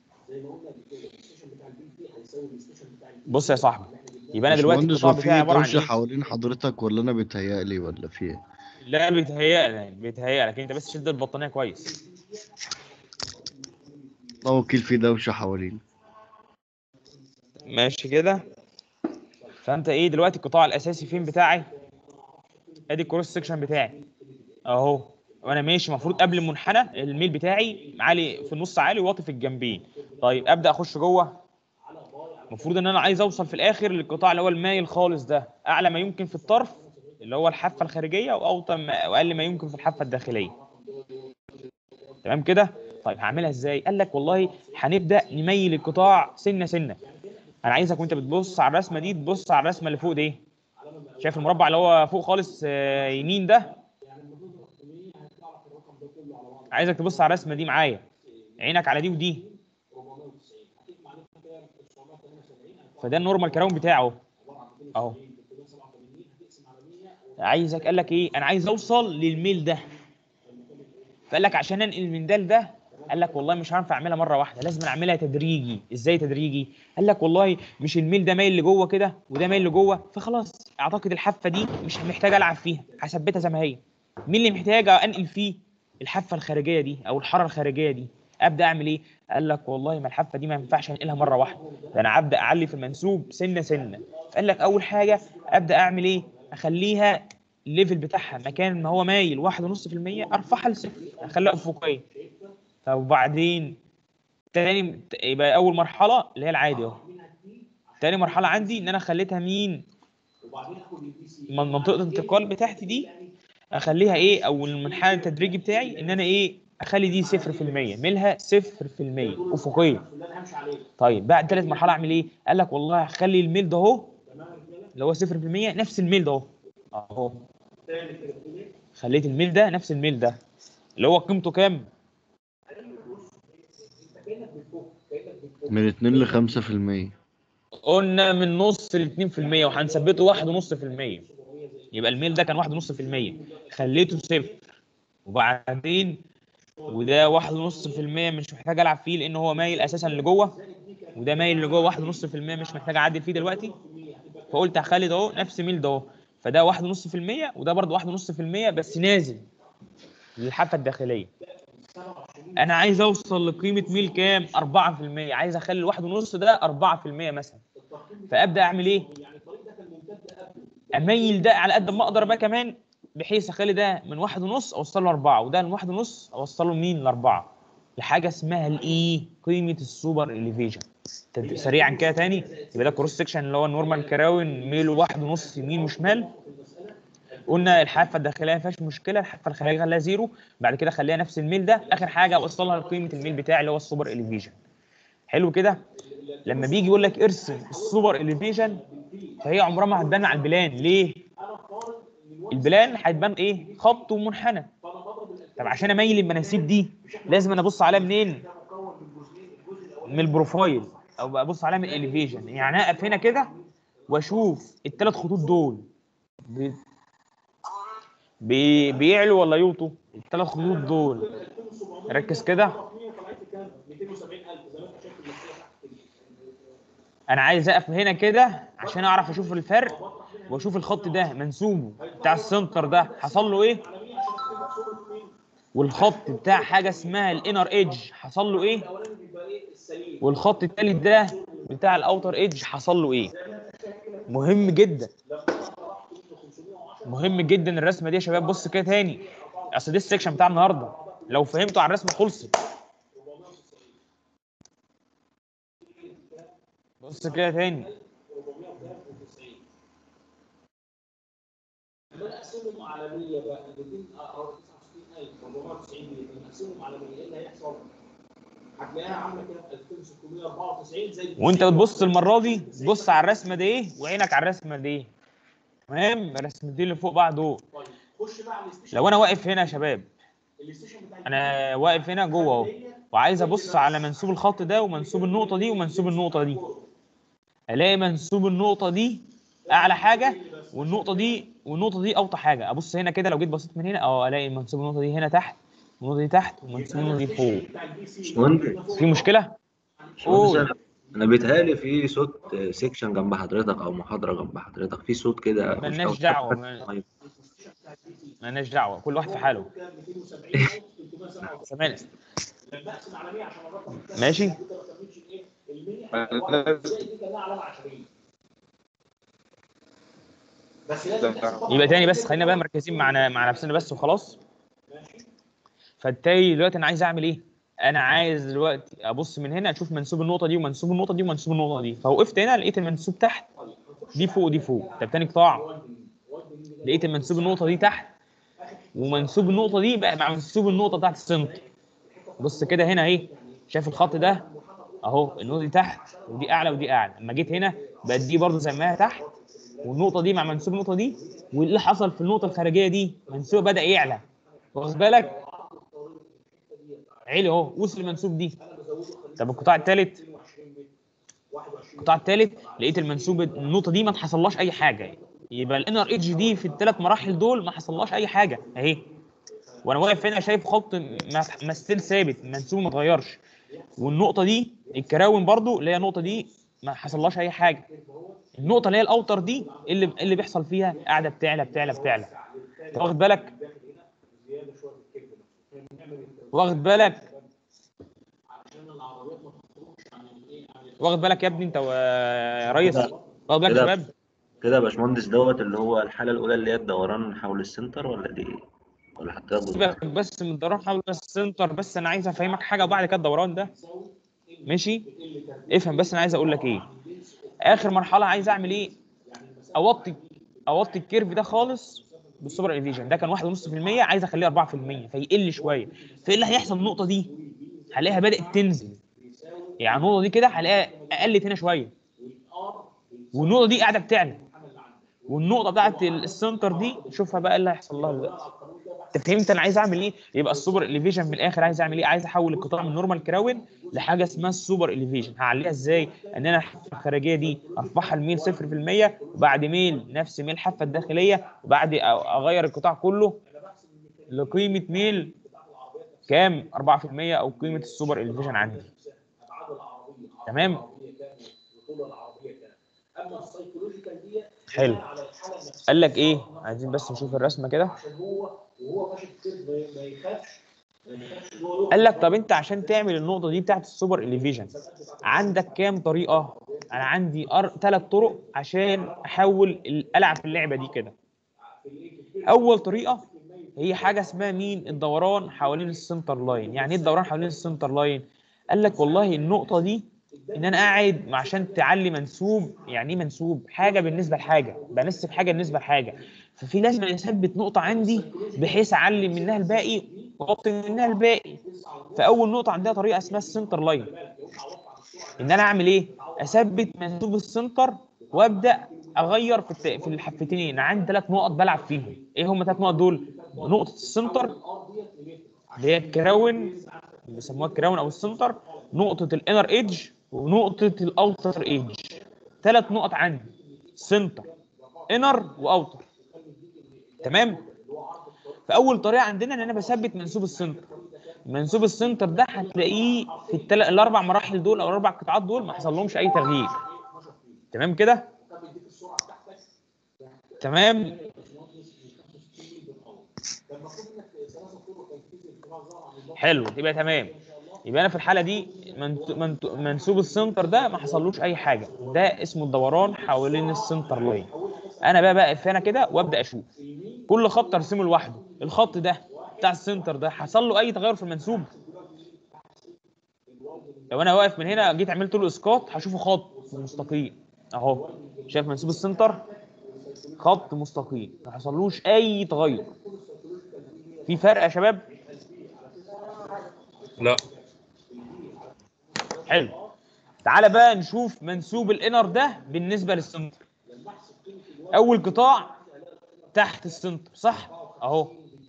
بص يا صاحبي يبقى انا دلوقتي باشمهندس، القطاع هو في بتاعي عباره عن دوشة ايه حوالين حضرتك ولا انا بيتهيألي ولا في ايه؟ لا بيتهيألك بيتهيألك انت بس شد البطانيه كويس الله وكيل في دوشة حوالين ماشي كده فانت ايه دلوقتي القطاع الاساسي فين بتاعي ادي الكروس سكشن بتاعي اهو وانا ماشي المفروض قبل المنحنى الميل بتاعي عالي في النص عالي واطي في الجنبين طيب ابدا اخش جوه المفروض ان انا عايز اوصل في الاخر للقطاع اللي هو المايل خالص ده اعلى ما يمكن في الطرف اللي هو الحافه الخارجيه واوطى ما واقل ما يمكن في الحافه الداخليه تمام كده طيب هعملها ازاي قال لك والله هنبدا نميل القطاع سنه سنه انا عايزك وانت بتبص على الرسمه دي تبص على الرسمه اللي فوق دي شايف المربع اللي هو فوق خالص آه، يمين ده عايزك تبص على الرسمه دي معايا عينك على دي ودي فده النورمال كراون بتاعه اهو عايزك قال لك ايه انا عايز اوصل للميل ده فقال لك عشان انقل من ده لده قال لك والله مش هينفع اعملها مره واحده لازم اعملها تدريجي ازاي تدريجي قال لك والله مش الميل ده مايل لجوه كده وده مايل لجوه فخلاص اعتقد الحافه دي مش محتاج العب فيها هثبتها زي ما هي مين اللي محتاج انقل فيه الحافه الخارجيه دي او الحاره الخارجيه دي ابدا اعمل ايه قال لك والله ما الحافه دي ما ينفعش انقلها مره واحده ده انا ابدا اعلي في المنسوب سنه سنه فقال لك اول حاجه ابدا اعمل ايه اخليها الليفل بتاعها مكان ما هو مايل واحد ونص في المية ارفعها لصفر اخليها افقيه طب وبعدين تاني يبقى اول مرحله اللي هي العادي اهو تاني مرحله عندي ان انا خليتها مين من منطقه الانتقال بتاعتي دي اخليها ايه او المنحنى التدريجي بتاعي ان انا ايه اخلي دي 0% ميلها 0% افقيه طيب بعد ثالث مرحله اعمل ايه قال لك والله هخلي الميل ده اهو اللي هو 0% نفس الميل ده اهو اهو خليت الميل ده نفس الميل ده اللي هو قيمته كام من 2 ل 5 في المية قلنا من نص ل 2% وهنثبته واحد ونص في المية يبقى الميل ده كان واحد ونص في المية خليته صفر وبعدين وده واحد ونص في المية مش محتاج العب فيه لان هو مايل اساسا لجوه وده مايل لجوه واحد ونص في المية مش محتاج اعدل فيه دلوقتي فقلت هخلي ده اهو نفس ميل ده اهو فده واحد ونص في المية وده برضه واحد ونص في المية بس نازل للحافة الداخلية انا عايز اوصل لقيمة ميل كام 4% عايز اخلي الواحد ونص ده 4% مثلا فابدا اعمل ايه اميل ده على قد ما اقدر بقى كمان بحيث اخلي ده من واحد ونص اوصله لاربعه وده من واحد ونص اوصله مين لاربعه لحاجه اسمها الاي قيمه السوبر اليفيجن سريعا كده تاني يبقى ده كروس سكشن اللي هو النورمال كراون ميله واحد ونص يمين وشمال قلنا الحافه الداخليه ما فيهاش مشكله الحافه الخارجيه خليها زيرو بعد كده خليها نفس الميل ده اخر حاجه اوصلها لقيمه الميل بتاعي اللي هو السوبر اليفيجن حلو كده لما بيجي يقول لك ارسم السوبر اليفيجن فهي عمرها ما هتبان على البلان ليه البلان هتبان ايه خط ومنحنى طب عشان اميل المناسيب دي لازم انا ابص عليها منين من البروفايل او ابص عليها من الاليفيجن يعني اقف هنا كده واشوف الثلاث خطوط دول بي... بي... بيعلوا ولا يوطوا الثلاث خطوط دول ركز كده انا عايز اقف هنا كده عشان اعرف اشوف الفرق واشوف الخط ده منسوبه بتاع السنتر ده حصل له ايه والخط بتاع حاجه اسمها الانر ايدج حصل له ايه والخط التالت ده بتاع الاوتر ايدج حصل له ايه مهم جدا مهم جدا الرسمه دي يا شباب بص كده تاني اصل دي السكشن بتاع النهارده لو فهمتوا على الرسمه خلصت بص كده تاني لما نقسمهم على 100 بقى 200 او 69490 490 نقسمهم على 100 ايه اللي هيحصل؟ هتلاقيها عامله كده في 2694 زي وانت بتبص المره دي بص على الرسمه دي ايه وعينك على الرسمه دي ايه تمام الرسمتين اللي فوق بعض دول طيب خش بقى على الستيشن لو انا واقف هنا يا شباب الستيشن بتاع انا واقف هنا جوه اهو وعايز ابص على منسوب الخط ده ومنسوب النقطه دي ومنسوب النقطه دي الاقي منسوب النقطه دي اعلى حاجه والنقطه دي والنقطه دي اوطى حاجه ابص هنا كده لو جيت بصيت من هنا اه الاقي منسوب النقطه دي هنا تحت والنقطه دي تحت ومنسوب النقطه دي فوق باشمهندس في مشكله باشمهندس قول. أنا- انا بيتهيألي في صوت سيكشن جنب حضرتك او محاضرة جنب حضرتك في صوت كده مش ملناش أوضح. دعوه ما- مالناش دعوه كل واحد في حاله سامعني بقسم على 100 عشان الرقم ماشي ما كملش الايه ال 100 دي كانها علامه عشريه بس لازم تحسب يبقى تاني بس خلينا بقى مركزين مع مع نفسنا بس وخلاص فالتالي دلوقتي انا عايز اعمل ايه؟ انا عايز دلوقتي ابص من هنا اشوف منسوب النقطه دي ومنسوب النقطه دي ومنسوب النقطه دي فوقفت هنا لقيت المنسوب تحت دي فوق ودي فوق طب تاني قطاع لقيت المنسوب النقطه دي تحت ومنسوب النقطه دي بقى مع منسوب النقطه بتاعت السنتر بص كده هنا اهي شايف الخط ده اهو النقطه دي تحت ودي اعلى ودي اعلى اما جيت هنا بقت دي برضه زي ما هي تحت والنقطه دي مع منسوب النقطه دي واللي حصل في النقطه الخارجيه دي منسوب بدا يعلى واخد بالك عالي اهو وصل المنسوب دي طب القطاع الثالث القطاع الثالث لقيت المنسوب النقطه دي ما حصلهاش اي حاجه يبقى الانر ايدج دي في الثلاث مراحل دول ما حصلهاش اي حاجه اهي وانا واقف هنا شايف خط ما- ما ستيل ثابت منسوب ما اتغيرش والنقطه دي الكراون برضو اللي هي النقطه دي ما حصلهاش اي حاجه النقطه اللي هي الاوتر دي اللي اللي بيحصل فيها قاعده بتعلى بتعلى بتعلى أنت واخد بالك واخد بالك واخد بالك يا ابني انت و- يا ريس واخد بالك يا كده. شباب كده يا باشمهندس دوت اللي هو الحالة الأولى اللي هي الدوران حول السنتر ولا دي إيه؟ ولا حطيها جزء؟ سيبك بس من الدوران حول السنتر بس انا عايز افهمك حاجه وبعد كده الدوران ده ماشي افهم بس انا عايز اقول لك ايه اخر مرحله عايز اعمل ايه اوطي اوطي الكيرف ده خالص بالسوبر الفيجن ده كان 1.5% عايز اخليه 4% فيقل شويه فايه اللي هيحصل النقطه دي هلاقيها بدات تنزل يعني النقطه دي كده هلاقيها قلت هنا شويه والنقطه دي قاعده بتعلى والنقطه بتاعت السنتر دي شوفها بقى إيه اللي هيحصل لها دلوقتي انت فهمت انا عايز اعمل ايه يبقى السوبر اليفيشن من الاخر عايز اعمل ايه عايز احول القطاع من نورمال كراون لحاجه اسمها السوبر اليفيشن هعليها ازاي ان انا الحافه الخارجيه دي ارفعها الميل 0% وبعد ميل نفس ميل الحافه الداخليه وبعد أ- اغير القطاع كله لقيمه ميل كام 4% او قيمه السوبر اليفيشن عندي تمام اما السايكولوجيكال دي حلو على الحاله النفسيه قال لك ايه عايزين بس نشوف الرسمه كده عشان هو وهو ماشي في الكيرف ما- ما يخافش ما يخافش ان هو يقف قال لك طب انت عشان تعمل النقطه دي بتاعت السوبر اليفيشن عندك كام طريقه انا عندي ثلاث طرق عشان احول ال- العب في اللعبه دي كده اول طريقه هي حاجه اسمها مين الدوران حوالين السنتر لاين يعني ايه الدوران حوالين السنتر لاين قال لك والله النقطه دي ان انا قاعد عشان تعلي منسوب يعني ايه منسوب حاجه بالنسبه لحاجه بنسب حاجه بالنسبه لحاجه ففي لازم اثبت نقطه عندي بحيث اعلي منها الباقي واغطي منها الباقي فاول نقطه عندها طريقه اسمها السنتر لاين ان انا اعمل ايه اثبت منسوب السنتر وابدا اغير في الت... في الحفتين انا عندي ثلاث نقط بلعب فيهم ايه هم الثلاث نقط دول نقطه السنتر اللي هي الكراون اللي بيسموها الكراون او السنتر نقطه الانر ايدج ونقطه الاوتر ايدج ثلاث نقط عندي سنتر انر واوتر تمام فاول طريقه عندنا ان انا بثبت منسوب السنتر منسوب السنتر ده هتلاقيه في التل... الاربع مراحل دول او الاربع قطاعات دول ما حصل لهمش اي تغيير تمام كده تمام حلو يبقى تمام يبقى انا في الحاله دي منت... منت... منسوب السنتر ده ما حصلوش اي حاجه ده اسمه الدوران حوالين السنتر لاين انا بقى بقف هنا كده وابدا اشوف كل خط ارسمه لوحده الخط ده بتاع السنتر ده حصل له اي تغير في المنسوب لو انا واقف من هنا جيت عملت له اسقاط هشوفه خط مستقيم اهو شايف منسوب السنتر خط مستقيم ما حصلوش اي تغير في فرق يا شباب لا حلو تعالى بقى نشوف منسوب الانر ده بالنسبه للسنتر اول قطاع تحت السنتر صح اهو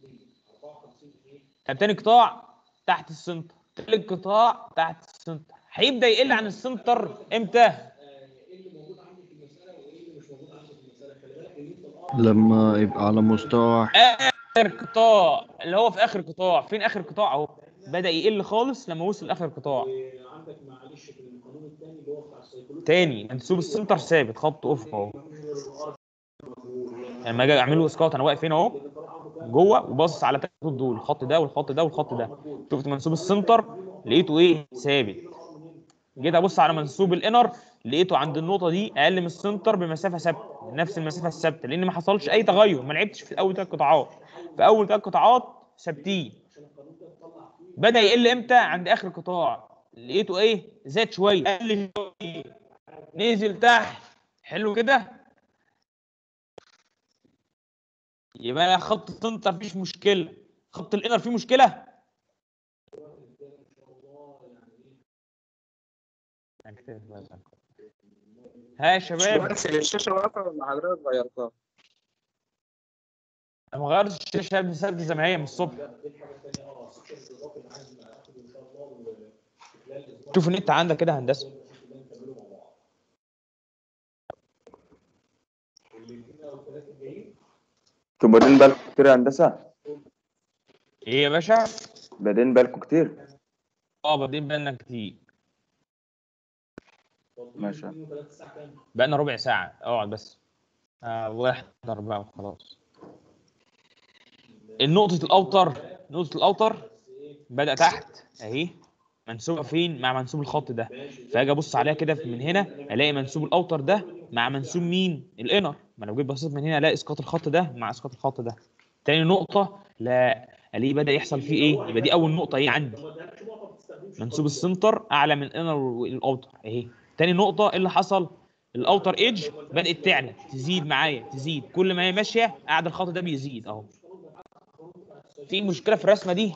طب تاني قطاع تحت السنتر تالت قطاع تحت السنتر هيبدا يقل عن السنتر امتى لما يبقى على مستوى واحد اخر قطاع اللي هو في اخر قطاع فين اخر قطاع اهو بدا يقل خالص لما وصل لاخر قطاع عندك معلش في القانون الثاني اللي هو بتاع السيكولوجي تاني منسوب السنتر ثابت خط افق اهو لما اجي اعمل له اسقاط انا واقف هنا اهو جوه وباصص على تلات خطوط دول الخط ده والخط ده والخط ده شفت منسوب السنتر لقيته ايه ثابت جيت ابص على منسوب الانر لقيته عند النقطه دي اقل من السنتر بمسافه ثابته نفس المسافه الثابته لان ما حصلش اي تغير ما لعبتش في اول ثلاث قطاعات في اول ثلاث قطاعات ثابتين بدا يقل امتى عند اخر قطاع لقيته ايه زاد شويه قل شويه نزل تحت حلو كده يبقى خط السنتر مفيش مشكله خط الانر فيه مشكله ها يا شباب الشاشة واقفة ولا حضرتك غيرتها؟ انا ما غيرتش الشاشه بسبب زي ما هي من الصبح شوف النت عندك كده هندسه انتوا بادئين بالكم كتير يا هندسة؟ ايه يا باشا بادئين بالكم كتير؟ اه بادئين بقالنا كتير ماشي بقالنا ربع ساعه اقعد بس آه الله يحضر بقى وخلاص النقطة الأوتر نقطة الأوتر بدأ تحت أهي منسوبة فين؟ مع منسوب الخط ده فأجي أبص عليها كده من هنا ألاقي منسوب الأوتر ده مع منسوب مين؟ الإنر ما لو جيت بصيت من هنا ألاقي إسقاط الخط ده مع إسقاط الخط ده تاني نقطة لا ألاقيه بدأ يحصل فيه إيه؟ يبقى دي أول نقطة إيه عندي منسوب السنتر أعلى من الإنر والأوتر أهي تاني نقطة إيه اللي حصل؟ الأوتر إيدج بدأت تعلى تزيد معايا تزيد كل ما هي ماشية قاعد الخط ده بيزيد أهو في مشكله في الرسمه دي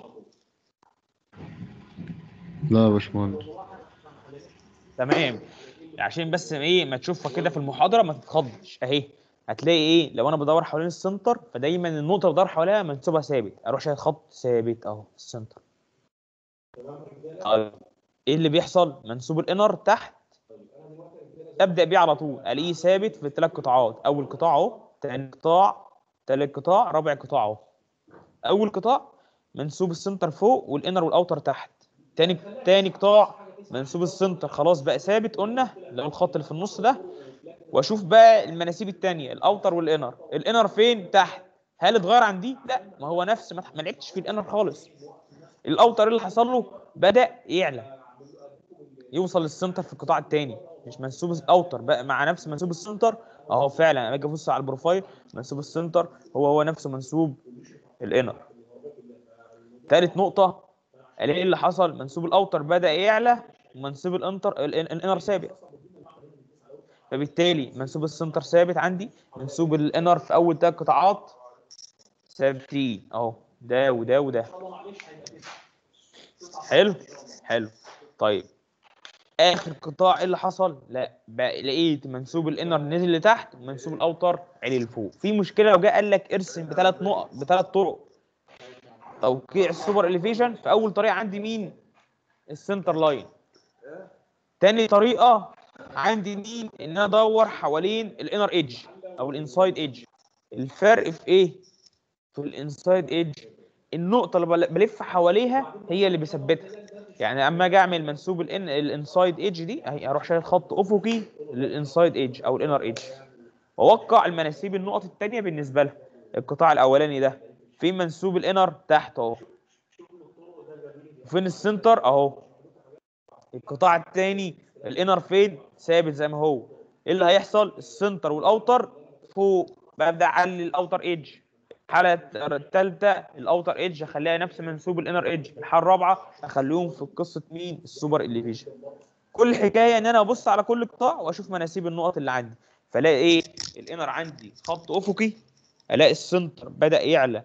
لا يا باشمهندس تمام عشان بس ايه ما تشوفها كده في المحاضره ما تتخضش اهي هتلاقي ايه لو انا بدور حوالين السنتر فدايما النقطه اللي بدور حواليها منسوبها ثابت اروح شايل خط ثابت اهو في السنتر طيب ايه اللي بيحصل منسوب الانر تحت ابدا بيه على طول الاقيه ثابت في الثلاث قطاعات اول قطاع اهو ثاني قطاع ثالث قطاع رابع قطاع اهو اول قطاع منسوب السنتر فوق والانر والاوتر تحت تاني تاني قطاع منسوب السنتر خلاص بقى ثابت قلنا اللي هو الخط اللي في النص ده واشوف بقى المناسيب التانية الاوتر والانر الانر فين تحت هل اتغير عن دي لا ما هو نفس ما ما لعبتش في الانر خالص الاوتر اللي حصل له بدا يعلى يوصل للسنتر في القطاع الثاني مش منسوب الاوتر بقى مع نفس منسوب السنتر اهو فعلا انا باجي ابص على البروفايل منسوب السنتر هو هو نفسه منسوب الانر ثالث نقطة الاقي إيه اللي حصل منسوب الاوتر بدأ يعلى ومنسوب الانتر ال- ال- الانر ثابت فبالتالي منسوب السنتر ثابت عندي منسوب الانر في اول ثلاث قطاعات ثابتين اهو ده وده وده حلو حلو طيب اخر قطاع ايه اللي حصل لا بقى لقيت منسوب الانر نزل لتحت ومنسوب الاوتر عالي لفوق في مشكله لو جه قال لك ارسم بثلاث نقط بثلاث طرق توقيع السوبر اليفيشن في اول طريقه عندي مين السنتر لاين تاني طريقه عندي مين ان انا ادور حوالين الانر ايدج او الانسايد ايدج الفرق في ايه في الانسايد ايدج النقطه اللي بل- بلف حواليها هي اللي بثبتها يعني اما اجي اعمل منسوب الان الانسايد ايدج دي اهي اروح شايل خط افقي للانسايد ايدج او الانر ايدج واوقع المناسيب النقط الثانيه بالنسبه لها القطاع الاولاني ده فين منسوب الانر تحت اهو وفين السنتر اهو القطاع الثاني الانر فين ثابت زي ما هو ايه اللي هيحصل السنتر والاوتر فوق ببدا اعلي الاوتر ايدج الحاله الثالثه الاوتر ايدج اخليها نفس منسوب الانر ايدج الحاله الرابعه اخليهم في قصه مين السوبر اليفيشن كل الحكايه ان انا ابص على كل قطاع واشوف مناسيب النقط اللي عندي فالاقي ايه الانر عندي خط افقي الاقي السنتر بدا يعلى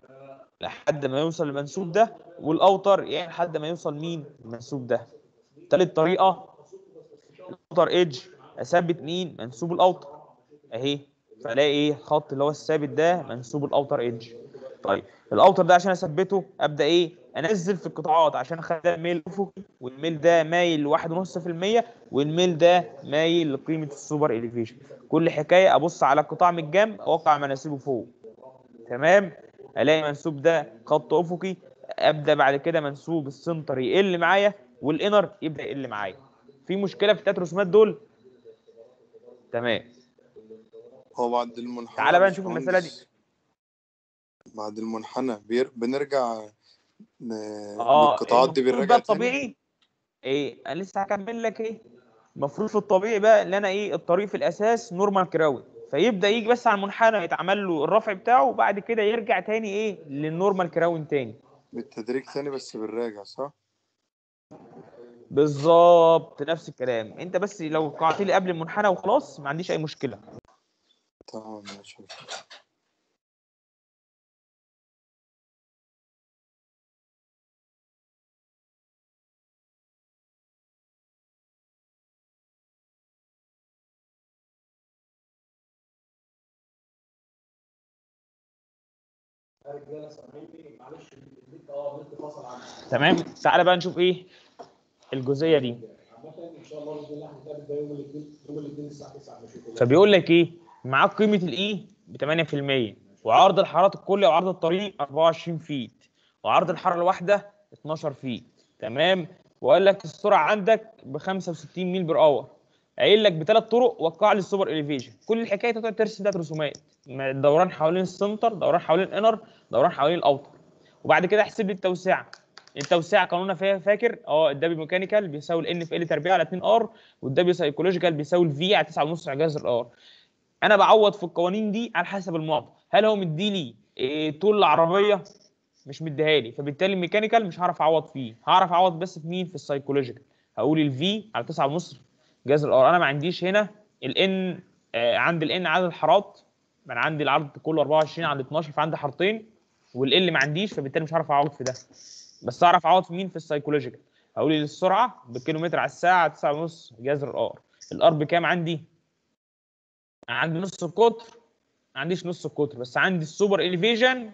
لحد ما يوصل للمنسوب ده والاوتر يعني لحد ما يوصل مين المنسوب ده تالت طريقه الاوتر ايدج اثبت مين منسوب الاوتر اهي فالاقي ايه الخط اللي هو الثابت ده منسوب الاوتر ايدج طيب الاوتر ده عشان اثبته ابدا ايه انزل في القطاعات عشان اخلي ده ميل افقي والميل ده مايل لواحد ونص في المية والميل ده مايل لقيمه السوبر اليفيشن كل حكايه ابص على القطاع من الجنب اوقع مناسيبه فوق تمام الاقي منسوب ده خط افقي ابدا بعد كده منسوب السنتر يقل معايا والانر يبدا يقل معايا في مشكله في التلات رسومات دول تمام هو بعد المنحنى تعالى بقى يا نشوف المسألة دي. باشمهندس، بعد المنحنى بير... بنرجع ن... اه القطاعات دي المفروض بنرجع بقى تاني الطبيعي ايه انا لسه هكمل لك ايه المفروض في الطبيعي بقى ان انا ايه الطريق في الاساس نورمال كراون فيبدا يجي بس على المنحنى يتعمل له الرفع بتاعه وبعد كده يرجع تاني ايه للنورمال كراون تاني بالتدريج تاني بس بنراجع صح؟ بالظبط نفس الكلام انت بس لو قعدت لي قبل المنحنى وخلاص ما عنديش اي مشكله تمام ماشي تمام تعالى بقى نشوف ايه الجزئيه دي عامة ان شاء الله باذن الله هنتقابل ده يوم الاثنين يوم الاثنين الساعة 9 ماشي كده فبيقول لك ايه معاك قيمه الاي ب 8% وعرض الحارات الكلي او عرض الطريق 24 فيت وعرض الحاره الواحده 12 فيت تمام وقال لك السرعه عندك ب 65 ميل بر اور قايل لك بثلاث طرق وقع لي السوبر اليفيشن كل الحكايه تقعد ترسم ثلاث رسومات دوران حوالين السنتر دوران حوالين الانر دوران حوالين الاوتر وبعد كده احسب لي التوسعه التوسعه قانونها فيها فاكر اه الدبي ميكانيكال بيساوي الان في ال تربيع على 2 ار والدبي سايكولوجيكال بيساوي الفي على 9.5 اعجاز الار انا بعوض في القوانين دي على حسب المعطى هل هو مديلي إيه طول العربيه مش مديها لي فبالتالي الميكانيكال مش هعرف اعوض فيه هعرف اعوض بس في مين في السايكولوجيكال هقول الفي على 9.5 جذر الار انا ما عنديش هنا الان آه عندي الان عدد الحارات ما انا عندي العرض كله 24 على 12 فعندي حارتين والال ما عنديش فبالتالي مش هعرف اعوض في ده بس اعرف اعوض في مين في السايكولوجيكال هقول السرعه بالكيلومتر على الساعه 9.5 جذر الار الار بكام عندي عندي نص القطر ما عنديش نص القطر بس عندي السوبر اليفيشن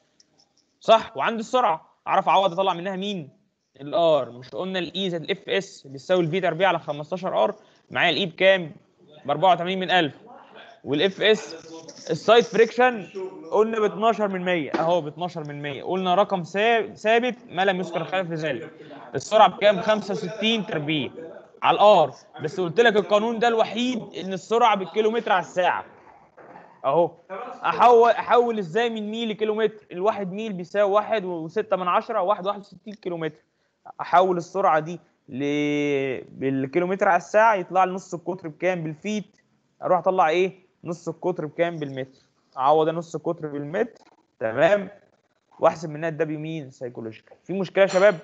صح وعندي السرعه اعرف اعوض اطلع منها مين الار مش قلنا الاي زائد الاف اس بيساوي الفي تربيع على 15 ار معايا الاي بكام ب 84 من 1000 والاف اس السايد فريكشن قلنا ب 12 من 100 اهو ب 12 من 100 قلنا رقم ثاب- ثابت ما لم يذكر خلاف في ذلك السرعه بكام 65 تربيع على الار بس قلت لك القانون ده الوحيد ان السرعه بالكيلومتر على الساعه اهو احول احول ازاي من ميل لكيلومتر الواحد ميل بيساوي واحد وستة من عشرة واحد واحد وستين كيلومتر احول السرعه دي ل... بالكيلومتر على الساعه يطلع لي نص القطر بكام بالفيت اروح اطلع ايه نص القطر بكام بالمتر اعوض نص القطر بالمتر تمام واحسب منها الدبليو مين سايكولوجيكال في مشكله يا شباب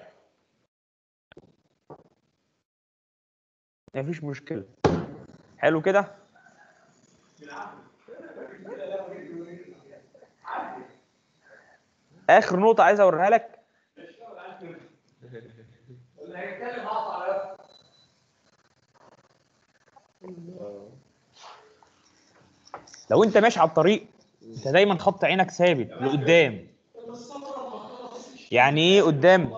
مفيش مشكله حلو كده اخر نقطه عايز اوريها لك لو انت ماشي على الطريق انت دايما خط عينك ثابت لقدام يعني ايه قدام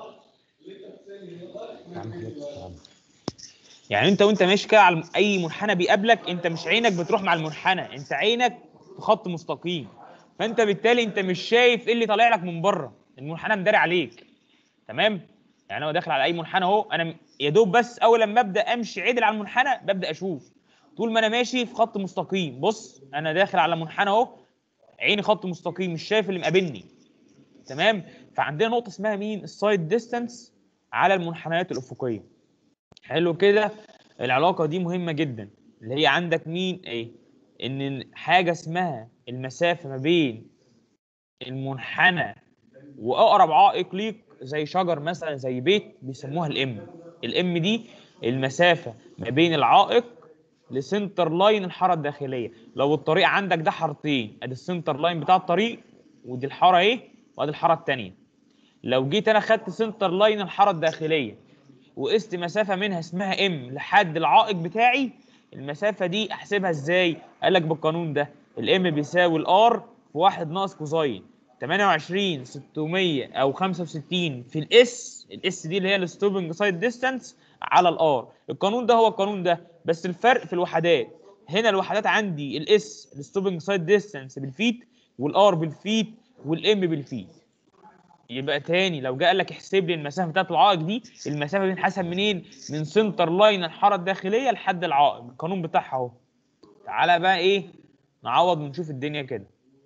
يعني انت وانت ماشي كده على اي منحنى بيقابلك انت مش عينك بتروح مع المنحنى انت عينك في خط مستقيم فانت بالتالي انت مش شايف ايه اللي طالع لك من بره المنحنى مداري عليك تمام يعني انا داخل على اي منحنى اهو انا م- يا دوب بس اول لما ابدا امشي عدل على المنحنى ببدا اشوف طول ما انا ماشي في خط مستقيم بص انا داخل على منحنى اهو عيني خط مستقيم مش شايف اللي مقابلني تمام فعندنا نقطه اسمها مين السايد ديستانس على المنحنيات الافقيه حلو كده العلاقه دي مهمه جدا اللي هي عندك مين ايه ان حاجه اسمها المسافه ما بين المنحنى واقرب عائق ليك زي شجر مثلا زي بيت بيسموها الام الام دي المسافه ما بين العائق لسنتر لاين الحاره الداخليه لو الطريق عندك ده حارتين ادي السنتر لاين بتاع الطريق ودي الحاره ايه وادي الحاره الثانيه لو جيت انا خدت سنتر لاين الحاره الداخليه وقست مسافه منها اسمها ام لحد العائق بتاعي المسافه دي احسبها ازاي قال لك بالقانون ده الام بيساوي الار في 1 ناقص كوزاين 28 600 او 65 في الاس الاس دي اللي هي الستوبنج سايد ديستانس على الار القانون ده هو القانون ده بس الفرق في الوحدات هنا الوحدات عندي الاس الستوبنج سايد ديستانس بالفيت والار بالفيت والام بالفيت يبقى تاني لو جه قال لك احسب لي المسافه بتاعت العائق دي المسافه دي بتنحسب منين من سنتر لاين الحاره الداخليه لحد العائق القانون بتاعها اهو تعالى بقى ايه نعوض ونشوف الدنيا كده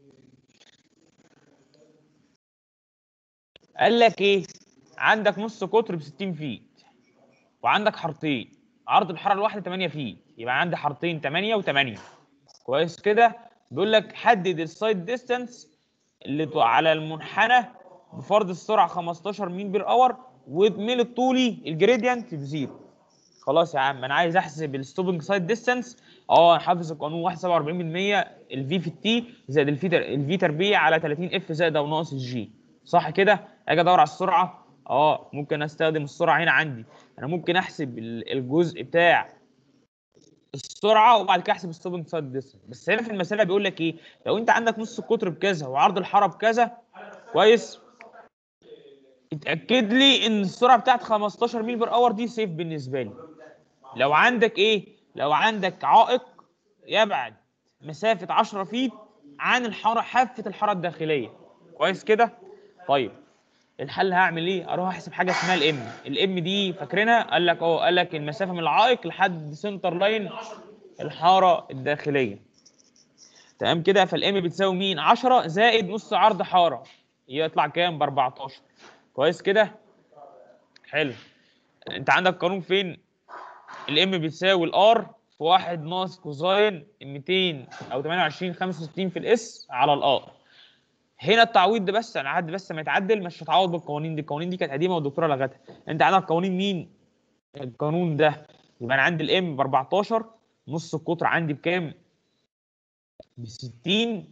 قال لك ايه عندك نص قطر ب 60 فيت وعندك حارتين عرض الحاره الواحده 8 فيت يبقى عندي حارتين 8 و8 كويس كده بيقول لك حدد السايد ديستانس اللي تو- على المنحنى بفرض السرعه 15 ميل بير اور والميل الطولي الجريدينت بزيرو خلاص يا عم انا عايز احسب الستوبنج سايد ديستانس اه انا حافظ القانون 1.47% الفي في التي زائد الفي تر... الفي تربيع على 30 اف زائد او ناقص الجي صح كده اجي ادور على السرعه اه ممكن استخدم السرعه هنا عندي انا ممكن احسب ال- الجزء بتاع السرعه وبعد كده احسب الستوبنج سايد ديستانس بس هنا في المساله بيقول لك ايه لو انت عندك نص القطر بكذا وعرض الحاره بكذا كويس اتاكد لي ان السرعه بتاعت 15 ميل بير اور دي سيف بالنسبه لي لو عندك ايه لو عندك عائق يبعد مسافه 10 فيت عن الحاره حافه الحاره الداخليه كويس كده طيب الحل هعمل ايه اروح احسب حاجه اسمها الام الام دي فاكرينها قال لك اه قال لك المسافه من العائق لحد سنتر لاين الحاره الداخليه تمام كده فالام بتساوي مين 10 زائد نص عرض حاره يطلع كام ب 14 كويس كده حلو انت عندك قانون فين الام بتساوي الار في 1 ناقص كوزاين 200 او 28 65 في الاس على الار هنا التعويض ده بس انا عاد بس ما يتعدل مش هتعوض بالقوانين دي القوانين دي كانت قديمه والدكتوره لغتها انت عندك قوانين مين القانون ده يبقى انا عندي الام ب 14 نص القطر عندي بكام ب 60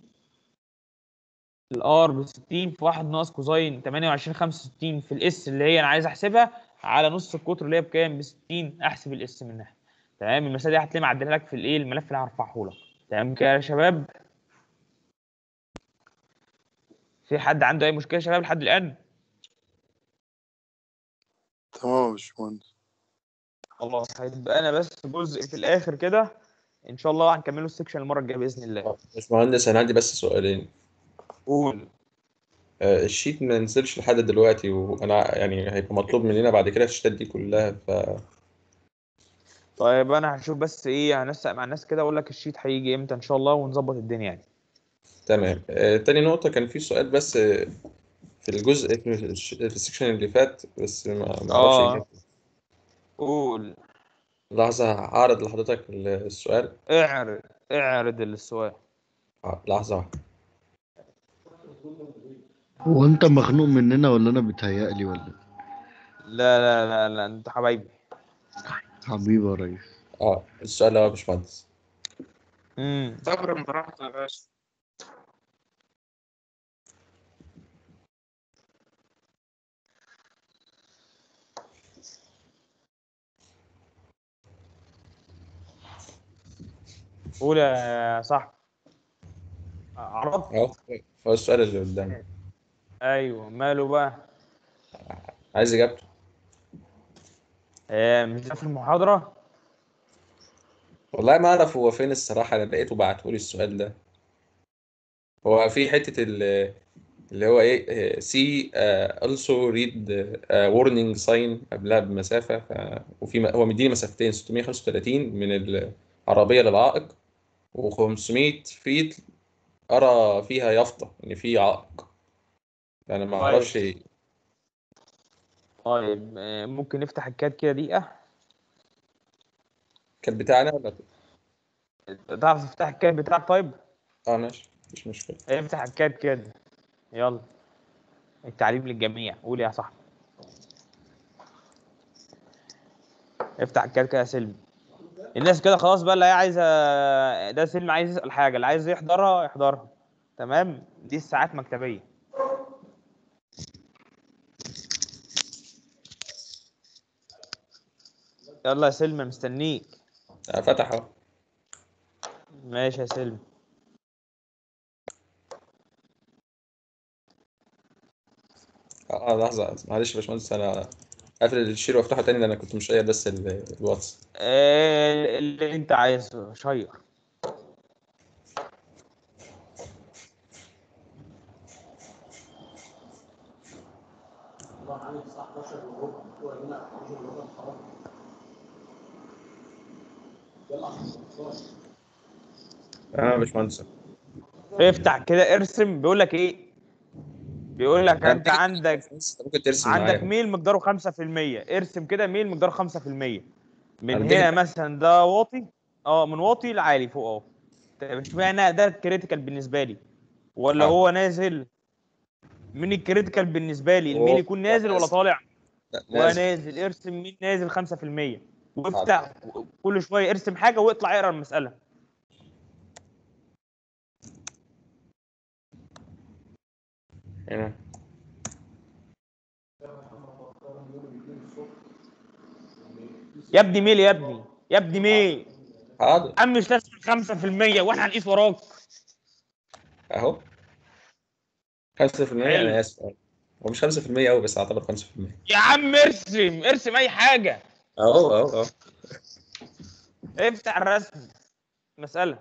الار ب 60 في 1 ناقص كوزاين 28 65 في الاس اللي هي انا عايز احسبها على نص القطر اللي هي بكام ب 60 احسب الاس منها تمام المساله دي هتلاقي معدلها لك في الايه الملف اللي هرفعه لك تمام كده يا شباب في حد عنده اي مشكله يا شباب لحد الان تمام يا باشمهندس خلاص هيبقى انا بس جزء في الاخر كده ان شاء الله هنكمله السكشن المره الجايه باذن الله باشمهندس انا عندي بس سؤالين قول آه، الشيت ما نزلش لحد دلوقتي وانا يعني هيبقى مطلوب مننا بعد كده الشيتات دي كلها ف طيب انا هشوف بس ايه هنسق مع الناس كده اقول لك الشيت هيجي امتى ان شاء الله ونظبط الدنيا يعني تمام آه، تاني نقطة كان في سؤال بس آه، في الجزء في الش- في السكشن اللي فات بس ما ما آه. اعرفش إجابته. قول لحظة هعرض لحضرتك السؤال اعرض اعرض السؤال آه، لحظة واحدة هو انت مخنوق مننا ولا انا بتهيألي ولا لا لا لا لا انت حبايبي حبيبي يا ريس اه السؤال ده يا باشمهندس امم صبر براحتك يا باشا قول يا صاحبي عرضت اه هو السؤال اللي قدامي ايوه ماله بقى عايز اجابته آه مش ده في المحاضره والله ما اعرف هو فين الصراحة انا لقيته بعتهولي السؤال ده هو في حتة ال- اللي هو ايه سي also read uh, warning sign قبلها بمسافة ف... وفي م- هو مديني مسافتين 635 من العربية للعائق و500 فيت أرى فيها يافطة إن في عائق أنا ما طيب. أعرفش طيب آه ممكن نفتح الكاد كده دقيقه كان بتاعنا ولا تعرف تفتح الكاد بتاعك طيب اه ماشي مفيش مشكلة افتح الكاد كده يلا التعليم للجميع قول يا صاحبي افتح الكاد كده يا سلمي الناس كده خلاص بقى اللي هي عايزه ده سلمي عايز يسال حاجه اللي عايز يحضرها يحضرها تمام دي الساعات مكتبيه يلا يا سلمى مستنيك آه، فتح اهو ماشي يا سلمى اه لحظه معلش يا باشمهندس انا قافل الشير وافتحه تاني لان انا كنت مش قايل بس ال- الواتس آه، اللي انت عايزه شير طبعا عامل الساعه 11 وربع هو هنا 11 وربع خلاص يلا خلاص اه يا باشمهندس افتح كده ارسم بيقول لك ايه بيقول لك انت أنت عندك انت ممكن ترسم عندك معايا ميل مقداره 5% ارسم كده ميل مقداره 5% من أنا هنا بديك- مثلا ده واطي اه من واطي لعالي فوق اه طب اشمعنى ده الكريتيكال بالنسبه لي ولا حاضر. هو نازل من الكريتيكال بالنسبه لي هو- الميل يكون نازل ولا نازل. طالع لا، نازل. ونازل ارسم ميل نازل 5% وافتح كل شويه ارسم حاجه واطلع اقرا المساله هنا يا ابني ميل يا ابني يا ابني ميل حاضر عم مش لازم 5% واحنا هنقيس وراك اهو 5% انا اسف هو مش 5% قوي بس اعتبر 5% يا عم ارسم ارسم اي حاجه اهو اهو اهو افتح الرسم مسألة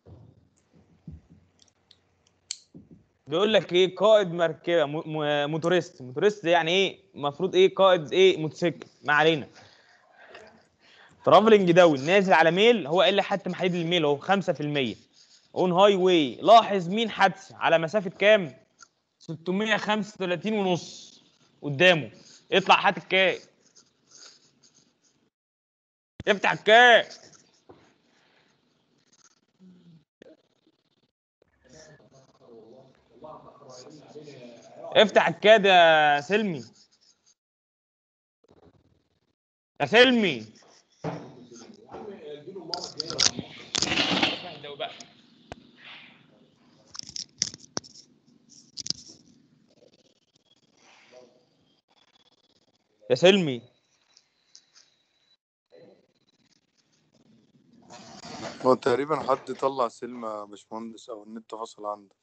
بيقول لك ايه قائد مركبة م- م- موتوريست موتوريست يعني ايه المفروض ايه قائد ايه موتوسيكل ما علينا ترافلنج داون نازل على ميل هو قال لي حتى محدد الميل اهو 5% اون هاي واي لاحظ مين حادثة على مسافة كام 635 ونص قدامه اطلع هات الكاء افتح الكاء افتح الكاد يا سلمي يا سلمي اهدوا بقى. يا سلمي هو تقريبا حد طلع سلمى يا باشمهندس او النت فصل عنده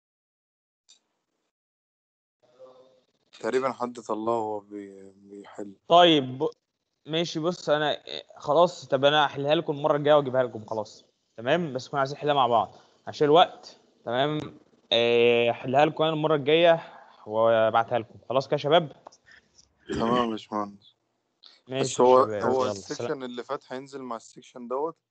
تقريبا حد طلعه وهو بي- بيحل طيب ب... ماشي بص انا خلاص طب انا هحلها لكم المره الجايه واجيبها لكم خلاص تمام بس كنا عايزين نحلها مع بعض عشان الوقت تمام آه، هحلها لكم انا المره الجايه وابعتها لكم خلاص كده يا شباب تمام يا باشمهندس ماشي بس يا هو شباب، هو يلا، سلام. السكشن اللي فات هينزل مع السكشن دوت